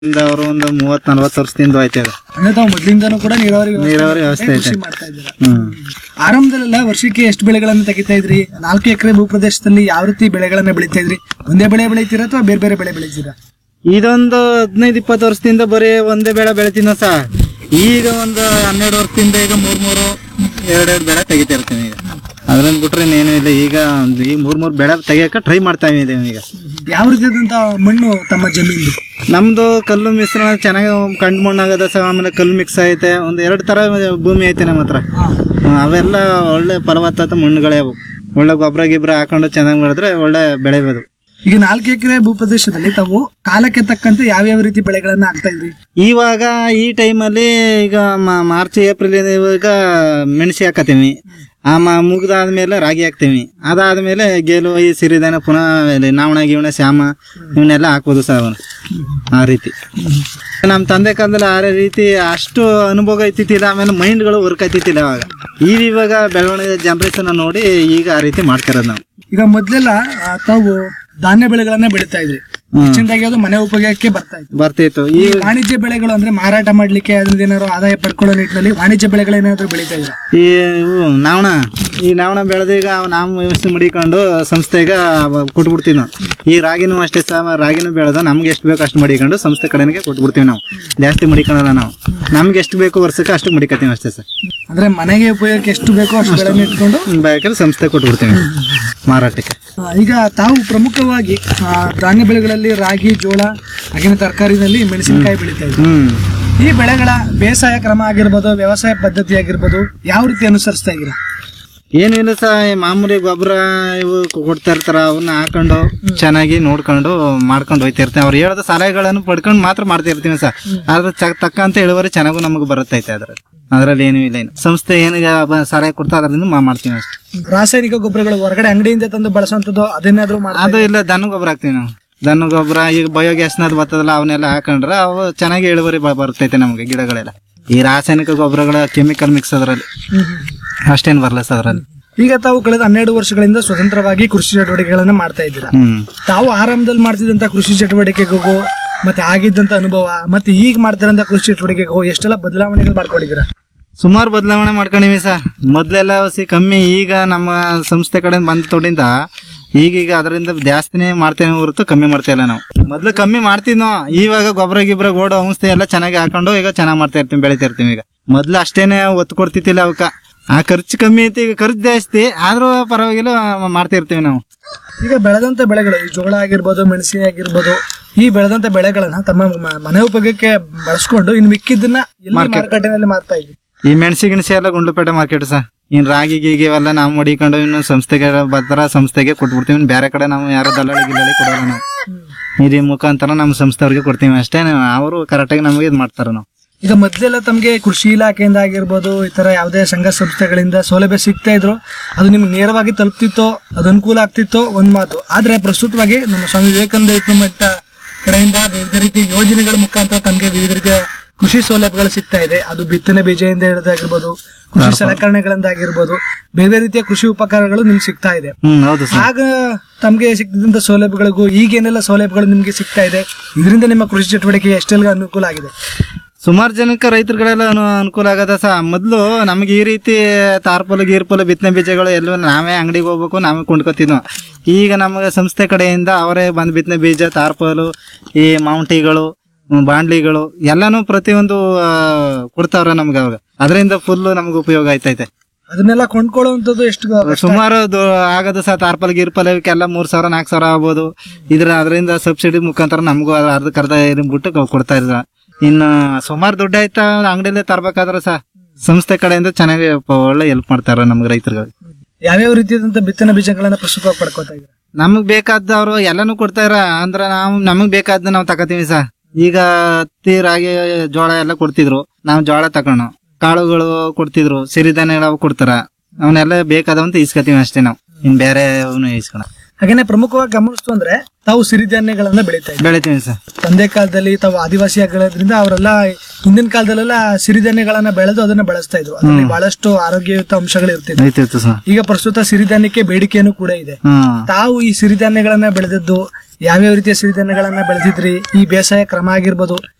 ಇಂದ ಅವರು ಒಂದು ಮೂವತ್ ನಲ್ವತ್ತು ವರ್ಷದಿಂದ ಆಯ್ತದೆ ಅಂದ್ರೆ ತಾವು ಮೊದ್ಲಿಂದನೂ ಕೂಡ ನೀರಾವರಿ ವ್ಯವಸ್ಥೆ ನೀರಾವರಿ ವ್ಯವಸ್ಥೆ ಕೃಷಿ ಐತೆ ಮಾಡ್ತಾ ಇದ್ದೀರಾ ಹ್ಮ್ ಆರಂಭದಲ್ಲೆಲ್ಲ ವರ್ಷಕ್ಕೆ ಎಷ್ಟು ಬೆಳೆಗಳನ್ನ ತೆಗಿತಾ ಇದ್ರಿ ನಾಲ್ಕು ಎಕರೆ ಭೂಪ್ರದೇಶದಲ್ಲಿ ಯಾವ ರೀತಿ ಬೆಳೆಗಳನ್ನ ಬೆಳಿತಾ ಇದ್ರಿ ಒಂದೇ ಬೆಳೆ ಬೆಳಿತೀರಾ ಅಥವಾ ಬೇರೆ ಬೇರೆ ಬೆಳೆ ಬೆಳಿತೀರಾ ಇದೊಂದು ಹದಿನೈದು ಇಪ್ಪತ್ತು ವರ್ಷದಿಂದ ಬರೀ ಒಂದೇ ಬೆಳೆ ಬೆಳಿತೀನ ಸಾ ಈಗ ಒಂದು ಹನ್ನೆರಡು ವರ್ಷದಿಂದ ಈಗ ಮೂರ್ ಮೂರು ಎರಡೆರಡು ಬೆಳೆ ತೆಗಿತಾ ಇರ್ತೀನಿ ಈಗ ಅದ್ರಲ್ಲಿ ಬಿಟ್ರೆ ಇನ್ನೇನು ಇಲ್ಲ ಈಗ ಒಂದು ಈ ಮೂರ್ ಮೂರ್ ಬೆಳೆ ತೆಗಿಯಕ ಟ್ರೈ ಮಾಡ್ತಾ ಇದೀವಿ ಈಗ ಯಾವ ರೀತಿಯಾದಂತ ಮಣ್ಣು ತಮ್ಮ ಜಮೀನು ನಮ್ದು ಕಲ್ಲು ಮಿಶ್ರಣ ಚೆನ್ನಾಗಿ ಕಂಡು ಮಣ್ಣಾಗದ ಸಹ ಆಮೇಲೆ ಕಲ್ಲು ಮಿಕ್ಸ್ ಐತೆ ಒಂದು ಎರಡು ತರ ಭೂಮಿ ಐತೆ ನಮ್ಮ ಹತ್ರ ಹ್ಮ್, ಅವೆಲ್ಲ ಒಳ್ಳೆ ಫಲವತ್ತಾದ ಮಣ್ಣುಗಳೇ ಅವು ಒಳ್ಳೆ ಗೊಬ್ಬರ ಗಿಬ್ರ ಹಾಕೊಂಡು ಚೆನ್ನಾಗಿ ಮಾಡಿದ್ರೆ ಒಳ್ಳೆ ಬೆಳೆಬೋದು ಈಗ ನಾಲ್ಕು ಎಕರೆ ಭೂಪ್ರದೇಶದಲ್ಲಿ ತಾವು ಕಾಲಕ್ಕೆ ತಕ್ಕಂತೆ ಯಾವ್ಯಾವ ರೀತಿ ಬೆಳೆಗಳನ್ನ ಹಾಕ್ತಾ ಇದ್ರಿ ಇವಾಗ ಈ ಟೈಮಲ್ಲಿ ಈಗ ಮ- ಮಾರ್ಚ್ ಏಪ್ರಿಲ್ ಇವಾಗ ಮೆಣಸಿ ಹಾಕತ್ತೀವಿ ಆ ಮ- ಮುಗ್ದಾದ್ಮೇಲೆ ರಾಗಿ ಹಾಕ್ತೀವಿ ಅದಾದ್ಮೇಲೆ ಗೇಲು ಈ ಸಿರಿಧಾನ ಪುನಃ ಇಲ್ಲಿ ನಾವಣ ಗೀವಣ ಶ್ಯಾಮ ಇವನ್ನೆಲ್ಲ ಹಾಕ್ಬೋದು ಸರ್ ಅವನು ಆ ರೀತಿ ನಮ್ಮ ತಂದೆ ಕಾಲದಲ್ಲಿ ಆ ರೀತಿ ಅಷ್ಟು ಅನುಭವ ಐತಿತ್ತಿಲ್ಲ ಆಮೇಲೆ ಮೈಂಡ್ಗಳು ವರ್ಕ್ ಐತಿತ್ತಿಲ್ಲ ಅವಾಗ ಈಗ ಇವಾಗ ಬೆಳವಣಿಗೆ ಜನರೇಷನ್ ನೋಡಿ ಈಗ ಆ ರೀತಿ ಮಾಡ್ತಿರೋದು ನಾವು ಈಗ ಮೊದ್ಲೆಲ್ಲ ಆ, ತಾವು ಧಾನ್ಯ ಬೆಳೆಗಳನ್ನ ಬೆಳಿತಾ ಇದ್ರಿ ಹೆಚ್ಚಿನದಾಗಿ ಅದು ಮನೆ ಉಪಯೋಗಕ್ಕೆ ಬರ್ತಾ ಇತ್ತು ಬರ್ತಿತ್ತು ಈ ಈ ವಾಣಿಜ್ಯ ಬೆಳೆಗಳು ಅಂದ್ರೆ ಮಾರಾಟ ಮಾಡ್ಲಿಕ್ಕೆ ಅದ್ರಿಂದ ಏನಾದ್ರು ಆದಾಯ ಪಡ್ಕೊಳ್ಳೋ ನಿಟ್ಟಿನಲ್ಲಿ ವಾಣಿಜ್ಯ ಬೆಳೆಗಳೇನಾದ್ರು ಬೆಳಿತಾ ಇದ್ರ ಈ ಇವು ನಾವಣ ಈ ನಾವಣ ಬೆಳೆದೀಗ ನಾವು ವ್ಯವಸ್ಥೆ ಮಡಿಕೊಂಡು ಸಂಸ್ಥೆಗೆ ಅವ ಕೊಟ್ಬಿಡ್ತೀವಿ ನಾವು ಈ ರಾಗಿನೂ ಅಷ್ಟೇ ಸಹ ರಾಗಿನೂ ಬೆಳೆದ ನಮ್ಗೆ ಎಷ್ಟು ಬೇಕು ಅಷ್ಟು ಮಡಿಕೊಂಡು ಸಂಸ್ಥೆ ಕಡೆಗೆ ಕೊಟ್ಬಿಡ್ತೀವಿ ನಾವು ಜಾಸ್ತಿ ಮಡಿಕೊಳ್ಳಲ್ಲ ನಾವು ನಮ್ಗೆ ಎಷ್ಟು ಬೇಕು ವರ್ಷಕ್ಕೆ ಅಷ್ಟು ಮಡಿಕತ್ತೀವಿ ಅಷ್ಟೇ ಸರ್ ಅಂದ್ರೆ ಮನೆಗೆ ಉಪಯೋಗಕ್ಕೆ ಎಷ್ಟು ಬೇಕೋ ಅಷ್ಟು ಬೆಳೆನ ಇಟ್ಕೊಂಡು ಬೇಕಾದ್ರೆ ಸಂಸ್ಥೆ ಕೊಟ್ಬಿಡ್ತೀವಿ ಮಾರಾಟಕ್ಕೆ ಆ, ಈಗ ತಾವು ಪ್ರಮುಖವಾಗಿ ಆ, ಧಾನ್ಯ ಬೆಳೆಗಳಲ್ಲಿ ರಾಗಿ ಜೋಳ ಹಾಗೆ ತರಕಾರಿನಲ್ಲಿ ಮೆಣಸಿನಕಾಯಿ ಬೆಳಿತಾ ಇದ್ರು ಹ್ಮ್ ಈ ಬೆಳೆಗಳ ಬೇಸಾಯ ಕ್ರಮ ಆಗಿರ್ಬೋದು ವ್ಯವಸಾಯ ಪದ್ಧತಿ ಆಗಿರ್ಬೋದು ಯಾವ ರೀತಿ ಅನುಸರಿಸ್ತಾ ಇದ್ದೀರಾ ಏನು ಇಲ್ಲ ಸಹ ಈ ಮಾಮೂಲಿ ಗೊಬ್ಬರ ಇವು ಕೊಡ್ತಾ ಇರ್ತಾರ ಅವನ್ನ ಹಾಕೊಂಡು ಚೆನ್ನಾಗಿ ನೋಡ್ಕೊಂಡು ಮಾಡ್ಕೊಂಡು ಹೋಯ್ತಾ ಇರ್ತೀವಿ ಅವ್ರು ಹೇಳೋದು ಸಲಹೆಗಳನ್ನು ಪಡ್ಕೊಂಡು ಮಾತ್ರ ಮಾಡ್ತಾ ಇರ್ತೀವಿ ಸರ್ ಅದ್ರ ಚ- ತಕ್ಕಂತ ಇಳುವರಿ ಚೆನ್ನಾಗೂ ನಮಗೆ ಬರುತ್ತೈತೆ ಅದ್ರಲ್ಲಿ ಅದ್ರಲ್ಲಿ ಏನೂ ಇಲ್ಲ ಇನ್ನು ಸಂಸ್ಥೆ ಏನು ಬ- ಸಲಹೆ ಕೊಡ್ತಾ ಅದರಿಂದ ಮಾ- ಮಾಡ್ತೀವಿ ಅಷ್ಟೇ ರಾಸಾಯನಿಕ ಗೊಬ್ಬರಗಳು ಹೊರಗಡೆ ಅಂಗಡಿಯಿಂದ ತಂದು ಬಳಸುವಂತದ್ದು ಅದನ್ನೇನಾದ್ರೂ ಮಾಡ್ತಾ ಅದು ಇಲ್ಲ ದನ ಗೊಬ್ಬರ ಹಾಕ್ತೀವಿ ನಾವು ದನ ಗೊಬ್ಬರ ಈಗ ಬಯೋಗ್ಯಾಸ್ನದ್ ಬರ್ತದಲ್ಲ ಅವನ್ನೆಲ್ಲ ಹಾಕೊಂಡ್ರೆ ಅವು ಚೆನ್ನಾಗಿ ಇಳುವರಿ ಬ- ಬರ್ತೈತೆ ನಮಗೆ ಗಿಡಗಳೆಲ್ಲ ಈ ರಾಸಾಯನಿಕ ಗೊಬ್ಬರಗಳ ಕೆಮಿಕಲ್ ಮಿಕ್ಸ್ ಅದರಲ್ಲಿ ಅಷ್ಟೇನು ಬರಲ್ಲ ಸರ್ ಅದರಲ್ಲಿ ಈಗ ತಾವು ಕಳೆದ ಹನ್ನೆರಡು ವರ್ಷಗಳಿಂದ ಸ್ವತಂತ್ರವಾಗಿ ಕೃಷಿ ಚಟುವಟಿಕೆಗಳನ್ನ ಮಾಡ್ತಾ ಇದ್ದೀರಾ ಹ್ಮ್ ತಾವು ಆರಂಭದಲ್ಲಿ ಮಾಡ್ತಿದ್ದಂತ ಕೃಷಿ ಚಟುವಟಿಕೆಗೂ ಮತ್ತೆ ಆಗಿದ್ದಂತ ಅನುಭವ ಮತ್ತೆ ಈಗ ಮಾಡ್ತಿರೋಂತ ಕೃಷಿ ಚಟುವಟಿಕೆಗೂ ಎಷ್ಟೆಲ್ಲ ಬದಲಾವಣೆಗಳು ಮಾಡ್ಕೊಂಡಿದ್ದೀರಾ ಸುಮಾರು ಬದಲಾವಣೆ ಮಾಡ್ಕೊಂಡಿವಿ ಸರ್ ಮೊದ್ಲೆಲ್ಲ ಸಿ ಕಮ್ಮಿ ಈಗ ನಮ್ಮ ಸಂಸ್ಥೆ ಕಡೆ ಬಂದ ತೊಡಿಂದ ಈಗೀಗ ಅದರಿಂದ ಜಾಸ್ತಿನೇ ಮಾಡ್ತೇವೆ ಹೊರತು ಕಮ್ಮಿ ಮಾಡ್ತಾ ಇಲ್ಲ ನಾವು ಮೊದ್ಲು ಕಮ್ಮಿ ಮಾಡ್ತಿದ್ನೋ ಇವಾಗ ಗೊಬ್ಬರ ಗಿಬ್ಬರ ಗೋಡು ಔಷಧಿ ಎಲ್ಲ ಚೆನ್ನಾಗಿ ಹಾಕೊಂಡು ಈಗ ಚೆನ್ನಾಗಿ ಮಾಡ್ತಾ ಇರ್ತೀವಿ ಬೆಳಿತಾ ಇರ್ತೀವಿ ಈಗ ಮೊದ್ಲು ಅಷ್ಟೇನೆ ಒತ್ತು ಕೊಡ್ತಿತ್ತಿಲ್ಲ ಅವಕ್ಕ ಆ ಖರ್ಚು ಕಮ್ಮಿ ಐತಿ ಈಗ ಖರ್ಚು ಜಾಸ್ತಿ ಆದ್ರೂ ಪರವಾಗಿಲ್ಲ ಮಾಡ್ತಾ ಇರ್ತೀವಿ ನಾವು ಈಗ ಬೆಳೆದಂತ ಬೆಳೆಗಳು ಈ ಜೋಳ ಆಗಿರ್ಬೋದು ಮೆಣಸಿನ ಆಗಿರ್ಬೋದು ಈ ಬೆಳೆದಂತ ಬೆಳೆಗಳನ್ನ ತಮ್ಮ ಮ- ಮನೆ ಉಪಯೋಗಕ್ಕೆ ಬಳಸ್ಕೊಂಡು ಇನ್ನು ಮಿಕ್ಕಿದ್ದನ್ನ ಎಲ್ಲಿ ಮಾರುಕಟ್ಟೆನಲ್ಲಿ ಮಾರ್ತಾ ಇದ್ವಿ ಈ ಮೆಣಸಿ ಗಿಣಸಿ ಎಲ್ಲ ಗುಂಡ್ಲುಪೇಟೆ ಮಾರ್ಕೆಟ್ ಸರ್ ಇನ್ ರಾಗಿ ಗೀಗಿ ಇವೆಲ್ಲ ನಾವು ಮಡಿಕೊಂಡು ಇನ್ನು ಸಂಸ್ಥೆಗೆ ಬರ್ತಾರ ಸಂಸ್ಥೆಗೆ ಕೊಟ್ಬಿಡ್ತೀವಿ ಇನ್ನು ಬೇರೆ ಕಡೆ ನಾವು ಯಾರೋ ದಲ್ಲಾಳಿ ಗಿಲ್ಲಾಳಿ ಕೊಡೋಲ್ಲ ನಾವು ಇದ್ರ ಮುಖಾಂತರ ನಮ್ಮ ಸಂಸ್ಥೆಯವ್ರಿಗೆ ಕೊಡ್ತೀವಿ ಅಷ್ಟೇ ಅವರು ಕರೆಕ್ಟಾಗಿ ನಮಗೆ ಇದು ಮಾಡ್ತಾರೆ ನಾವು ಈಗ ಮೊದ್ಲೆಲ್ಲ ತಮಗೆ ಕೃಷಿ ಇಲಾಖೆಯಿಂದ ಆಗಿರ್ಬೋದು ಈ ತರ ಯಾವುದೇ ಸಂಘ ಸಂಸ್ಥೆಗಳಿಂದ ಸೌಲಭ್ಯ ಸಿಗ್ತಾ ಇದ್ರು ಅದು ನಿಮ್ಗೆ ನೇರವಾಗಿ ತಲುಪ್ತಿತ್ತೋ ಅದು ಅನುಕೂಲ ಆಗ್ತಿತ್ತೋ ಒಂದ್ ಮಾತು ಆದ್ರೆ ಪ್ರಸ್ತುತವಾಗಿ ನಮ್ಮ ಸ್ವಾಮಿ ವಿವೇಕಾನಂದ ಮಟ್ಟ ಕಡೆಯಿಂದ ವಿವಿಧ ರೀತಿಯ ಯೋಜನೆಗಳ ಮುಖಾಂತರ ತಮಗೆ ವಿವಿಧ ರೀತಿಯ ಕೃಷಿ ಸೌಲಭ್ಯಗಳು ಸಿಗ್ತಾ ಇದೆ ಅದು ಬಿತ್ತನೆ ಬೀಜದಿಂದ ಹಿಡಿದಾಗಿರ್ಬೋದು ಕೃಷಿ ಸಲಕರಣೆಗಳಿಂದ ಆಗಿರ್ಬೋದು ಬೇರೆ ರೀತಿಯ ಕೃಷಿ ಉಪಕರಣಗಳು ನಿಮ್ಗೆ ಸಿಗ್ತಾ ಇದೆ ಹ್ಮ್ ಹೌದು ಸರ್ ಆಗ ತಮಗೆ ಸಿಕ್ಕಿದಂತ ಸೌಲಭ್ಯಗಳಿಗೂ ಈಗೇನೆಲ್ಲ ಸೌಲಭ್ಯಗಳು ನಿಮ್ಗೆ ಸಿಗ್ತಾ ಇದೆ ಇದರಿಂದ ನಿಮ್ಮ ಕೃಷಿ ಚಟುವಟಿಕೆ ಎಷ್ಟೆಲ್ಲ ಅನುಕೂಲ ಆಗಿದೆ ಸುಮಾರು ಜನಕ್ಕೆ ರೈತರುಗಳೆಲ್ಲ ಅನು- ಅನುಕೂಲ ಆಗದ ಸಹ ಮೊದಲು ನಮಗೆ ಈ ರೀತಿ ತಾರ್ಪಲು ಗೀರ್ಪಲು ಬಿತ್ತನೆ ಬೀಜಗಳು ಎಲ್ಲ ನಾವೇ ಅಂಗಡಿಗೆ ಹೋಗ್ಬೇಕು ನಾವೇ ಕೊಂಡ್ಕೊತಿದ್ವು ಈಗ ನಮಗೆ ಸಂಸ್ಥೆ ಕಡೆಯಿಂದ ಅವರೇ ಬಂದು ಬಿತ್ತನೆ ಬೀಜ ತಾರ್ಪಲು ಈ ಮೌಂಟಿಗಳು ಹ್ಮ್, ಬಾಂಡ್ಲಿಗಳು ಎಲ್ಲಾನು ಪ್ರತಿಯೊಂದು ಆ, ಕೊಡ್ತಾವ್ರೆ ನಮ್ಗೆ ಅವಾಗ ಅದರಿಂದ ಫುಲ್ ನಮ್ಗೆ ಉಪಯೋಗ ಆಯ್ತೈತೆ ಅದನ್ನೆಲ್ಲ ಕೊಂಡ್ಕೊಳ್ಳುವಂಥದ್ದು ಎಷ್ಟು ಗ- ಸುಮಾರು ದು- ಆಗದು ಸಹ ತಾರ್ಪಲ್ ಗಿರ್ಪಲ್ ಇವಕ್ಕೆಲ್ಲ ಮೂರ್ ಸಾವಿರ ನಾಲ್ಕು ಸಾವಿರ ಆಗ್ಬೋದು ಇದ್ರ ಅದರಿಂದ ಸಬ್ಸಿಡಿ ಮುಖಾಂತರ ನಮಗೂ ಅರ್ಧಕ್ಕೆ ಅರ್ಧ ಬಿಟ್ಟು ಕೊಡ್ತಾ ಇದ್ರ ಇನ್ನು ಸುಮಾರು ದುಡ್ಡು ಆಯ್ತಾ ಅಂಗಡಿಲೇ ತರ್ಬೇಕಾದ್ರೆ ಸಹ ಸಂಸ್ಥೆ ಕಡೆಯಿಂದ ಚೆನ್ನಾಗಿ ಪ- ಒಳ್ಳೆ ಹೆಲ್ಪ್ ಮಾಡ್ತಾರ ನಮ್ಗೆ ರೈತರಿಗೆ ಯಾವ್ಯಾವ ರೀತಿಯಾದಂತ ಬಿತ್ತನೆ ಬೀಜಗಳನ್ನ ಪ್ರಸ್ತುತವಾಗಿ ಪಡ್ಕೋತಾ ಇದ್ದಾರೆ ನಮಗ್ ಬೇಕಾದವ್ರು ಎಲ್ಲಾನು ಕೊಡ್ತಾರ ಅಂದ್ರ ನಾವು ನಮಗ್ ಬೇಕಾದ ನಾವು ತಗೋತೀವಿ ಸಹ ಈಗ ಹತ್ತಿ ರಾಗಿ ಜೋಳ ಎಲ್ಲ ಕೊಡ್ತಿದ್ರು ನಾವು ಜೋಳ ತಗೊಂಡು ಕಾಳುಗಳು ಕೊಡ್ತಿದ್ರು ಸಿರಿಧಾನ್ಯಗಳು ಕೊಡ್ತಾರ ಅವನ್ನೆಲ್ಲ ಬೇಕಾದವಂತ ಇಸ್ಕೊತೀವಿ ಅಷ್ಟೇ ನಾವು ಇನ್ ಬೇರೆ ಅವನು ಇಸ್ಕೊಳ ಹಾಗೇನೆ ಪ್ರಮುಖವಾಗಿ ಗಮನಿಸ್ತು ಅಂದ್ರೆ ತಾವು ಸಿರಿಧಾನ್ಯಗಳನ್ನ ಬೆಳೀತಾ ಇದ್ದಾರೆ ಬೆಳಿತೀವಿ ಸರ್ ತಂದೆ ಕಾಲದಲ್ಲಿ ತಾವು ಆದಿವಾಸಿ ಆಗಿರೋದ್ರಿಂದ ಅವರೆಲ್ಲ ಹಿಂದಿನ ಕಾಲದಲ್ಲೆಲ್ಲ ಸಿರಿಧಾನ್ಯಗಳನ್ನ ಬೆಳೆದು ಅದನ್ನ ಬಳಸ್ತಾ ಇದ್ರು ಅದರಲ್ಲಿ ಬಹಳಷ್ಟು ಆರೋಗ್ಯಯುತ ಅಂಶಗಳು ಇರ್ತಿದ್ವು ಐತಿತ್ತು ಸರ್ ಈಗ ಪ್ರಸ್ತುತ ಸಿರಿಧಾನ್ಯಕ್ಕೆ ಬೇಡಿಕೆಯನ್ನು ಕೂಡ ಇದೆ ಹ್ಮ್ ತಾವು ಈ ಸಿರಿಧಾನ್ಯಗಳನ್ನ ಬೆಳೆದದ್ದು ಯಾವ್ಯಾವ ರೀತಿಯ ಸಿರಿಧಾನ್ಯಗಳನ್ನ ಬೆಳೆದಿದ್ರಿ ಈ ಬೇಸಾಯ ಕ್ರಮ ಆಗಿರ್ಬೋದು